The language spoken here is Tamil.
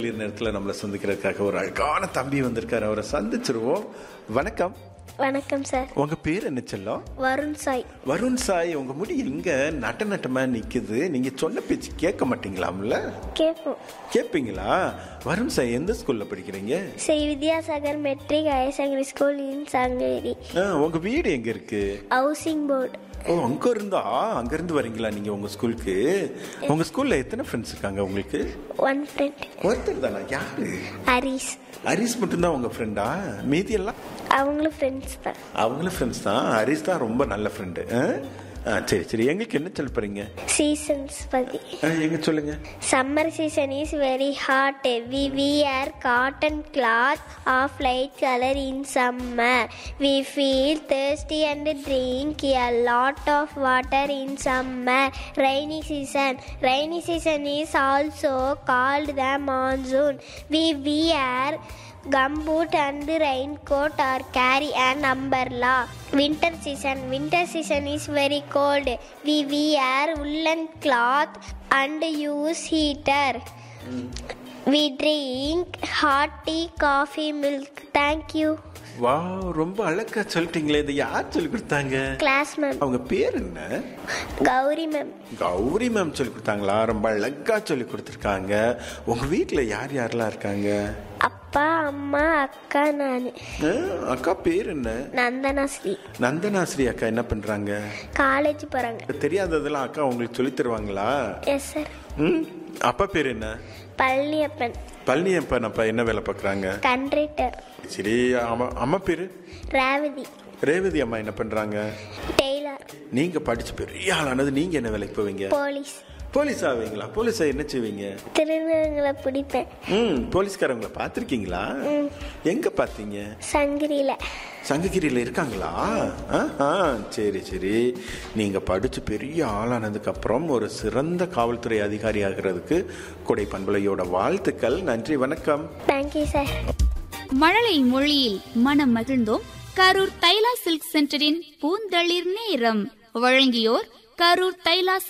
பூந்தளிர் நேரத்தில் நம்மளை சந்திக்கிறதுக்காக ஒரு அழகான தம்பி வந்திருக்காரு அவரை சந்திச்சிருவோம் வணக்கம் வணக்கம் சார் உங்க பேர் என்ன செல்லம் வருண் சாய் வருண் சாய் உங்க முடி எங்க நட்ட நட்டமா நிக்குது நீங்க சொன்ன பேச்சு கேட்க மாட்டீங்களாம்ல கேட்போம் கேட்பீங்களா வருண் சாய் எந்த ஸ்கூல்ல படிக்கிறீங்க Sri Vidyasagar matric higher secondary school in Sankagiri ஆ, உங்க வீடு எங்க இருக்கு ஹவுசிங் போர்டு ஓ அங்க இருந்தா அங்க இருந்து வரீங்களா நீங்க உங்க ஸ்கூலுக்கு உங்க ஸ்கூல்ல எத்தனை ஃப்ரெண்ட்ஸ் இருக்காங்க உங்களுக்கு ஒன் ஃப்ரெண்ட் ஒருத்தர் தானா யாரு ஹரிஸ் ஹரிஸ் மட்டும்தான் உங்க ஃப்ரெண்டா மீதி எல்லாம் அவங்களும் ஃப்ரெண்ட்ஸ் தான் அவங்களும் ஃப்ரெண்ட்ஸ் தான் ஹரிஸ் தான் ரொம்ப நல்ல ஃப்ரெண்டு சரி சரி எங்களுக்கு என்ன சொல்ல போறீங்க சீசன்ஸ் பற்றி ஆ, எங்க சொல்லுங்க summer season is very hot we wear cotton cloth of light colour in summer we feel thirsty and drink a lot of water in summer rainy season rainy season is also called the monsoon we wear gumboot and raincoat or carry an umbrella winter season winter season is very cold we wear woolen cloth and use heater we drink hot tea coffee milk thank you வா ரொம்ப அழகா சொல்லிட்டீங்களே இதை யார் சொல்லி கொடுத்தாங்க class ma'am அவங்க பேர் என்ன கௌரி மேம் கௌரி மேம் சொல்லி கொடுத்தாங்களா ரொம்ப அழகா சொல்லி கொடுத்துருக்காங்க உங்க வீட்ல யார் யாரெல்லாம் இருக்காங்க அப்பா அம்மா அக்கா நான் ஆ, அக்கா பேர் என்ன நந்தனாஸ்ரீ நந்தனாஸ்ரீ அக்கா என்ன பண்றாங்க காலேஜ் போகிறாங்க தெரியாததெல்லாம் அக்கா உங்களுக்கு சொல்லி தருவாங்களா எஸ் சார் ம் அப்பா பேர் என்ன பழனியப்பன் பழனியப்பன் அப்பா என்ன வேலை பார்க்குறாங்க கண்ட்ரேட்டர் சரி அம்மா அம்மா பேரு ரேவதி ரேவதி அம்மா என்ன பண்றாங்க டெய்லர் நீங்க படிச்சு பெரிய ஆளானது நீங்க என்ன வேலைக்கு போவீங்க போலீஸ் போலீஸ் ஆவீங்களா போலீஸா என்ன செய்வீங்க திருநங்களை பிடிப்பேன் ம் போலீஸ்காரங்களை பார்த்துருக்கீங்களா எங்க பார்த்தீங்க சங்கிரியில் சங்ககிரியில் இருக்காங்களா ஆ, ஆ சரி சரி நீங்க படிச்சு பெரிய ஆளானதுக்கு அப்புறம் ஒரு சிறந்த காவல்துறை அதிகாரி ஆகிறதுக்கு கொடை பண்பலையோட வாழ்த்துக்கள் நன்றி வணக்கம் தேங்க்யூ சார் மழலை மொழியில் மனம் மகிழ்ந்தோம் கரூர் தைலா சில்க் சென்டரின் பூந்தளிர் நேரம் வழங்கியோர் கரூர் தைலா